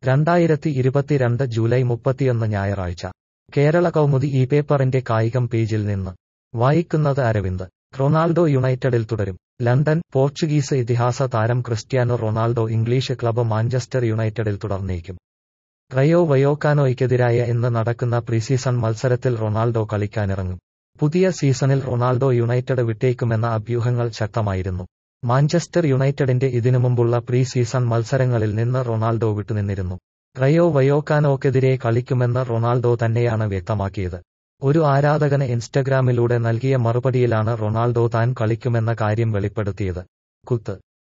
രണ്ടായിരത്തി ഇരുപത്തിരണ്ട് ജൂലൈ മുപ്പത്തിയൊന്ന് ഞായറാഴ്ച കേരള കൗമുദി ഈ പേപ്പറിന്റെ കായികം പേജിൽ നിന്ന് വായിക്കുന്നത് അരവിന്ദ് റൊണാൾഡോ യുണൈറ്റഡിൽ തുടരും ലണ്ടൻ പോർച്ചുഗീസ് ഇതിഹാസ താരം Cristiano Ronaldo English club Manchester യുണൈറ്റഡിൽ തുടർന്നേക്കും റയോ വയോക്കാനോയ്ക്കെതിരായ ഇന്ന് നടക്കുന്ന പ്രീസീസൺ മത്സരത്തിൽ റൊണാൾഡോ കളിക്കാനിറങ്ങും പുതിയ സീസണിൽ റൊണാൾഡോ യുണൈറ്റഡ് വിട്ടേക്കുമെന്ന അഭ്യൂഹങ്ങൾ ശക്തമായിരുന്നു മാഞ്ചസ്റ്റർ യുണൈറ്റഡിന്റെ ഇതിനു മുമ്പുള്ള പ്രീ സീസൺ മത്സരങ്ങളിൽ നിന്ന് റൊണാൾഡോ വിട്ടുനിന്നിരുന്നു റയോ വയോക്കാനോക്കെതിരെ കളിക്കുമെന്ന് റൊണാൾഡോ തന്നെയാണ് വ്യക്തമാക്കിയത് ഒരു ആരാധകന് ഇൻസ്റ്റഗ്രാമിലൂടെ നൽകിയ മറുപടിയിലാണ് റൊണാൾഡോ താൻ കളിക്കുമെന്ന കാര്യം വെളിപ്പെടുത്തിയത് കുത്ത്